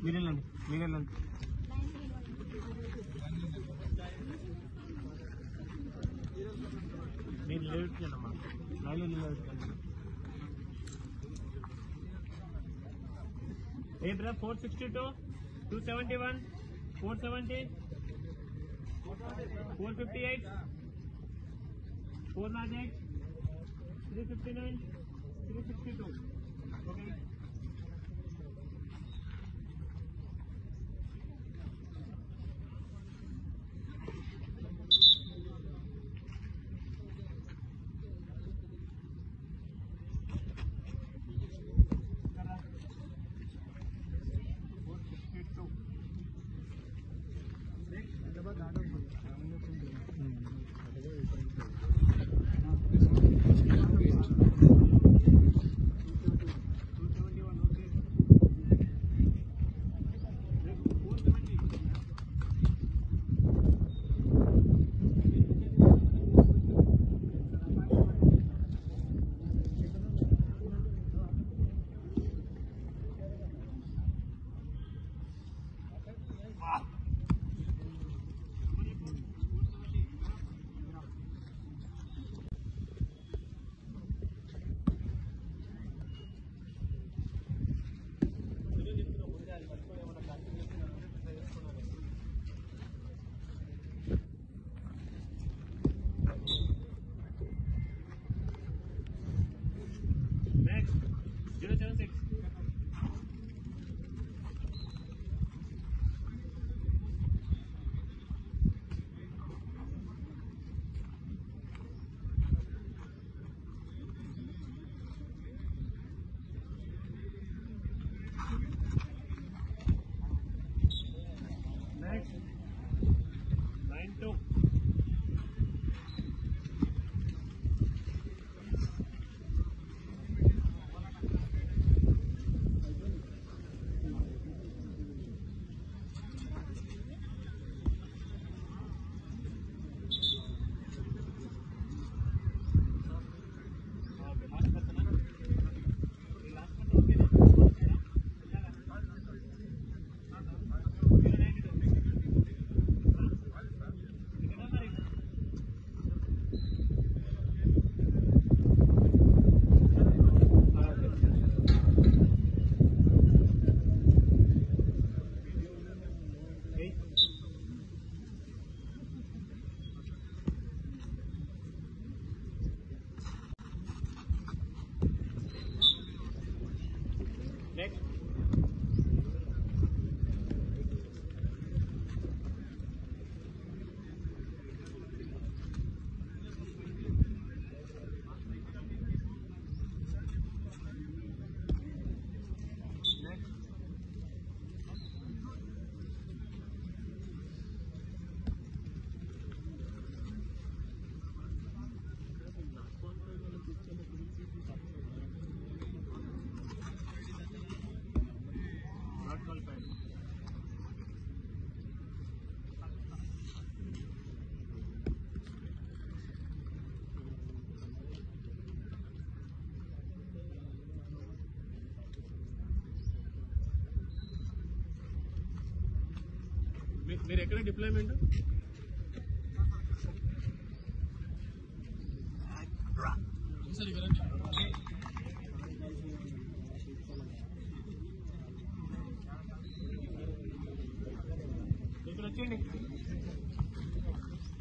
మీరు వెళ్ళండి మీరు వెళ్ళండి మీరు లేవించండమ్మా లైన్లో నిలబెట్టండి ఏ బ్రా four sixty two two seventy one four seventy four fifty eight four naught eight three fifty nine three sixty two okay Next, zero seven six. Next, nine two. Okay, last person, huh? Okay, last person, okay, na? Zero ninety two. ఇక్కడ మరి. Eight. Next. Next. Not qualified. మీ- మీరు ఎక్కడ deployment ఇక్కడ వచ్చేయండి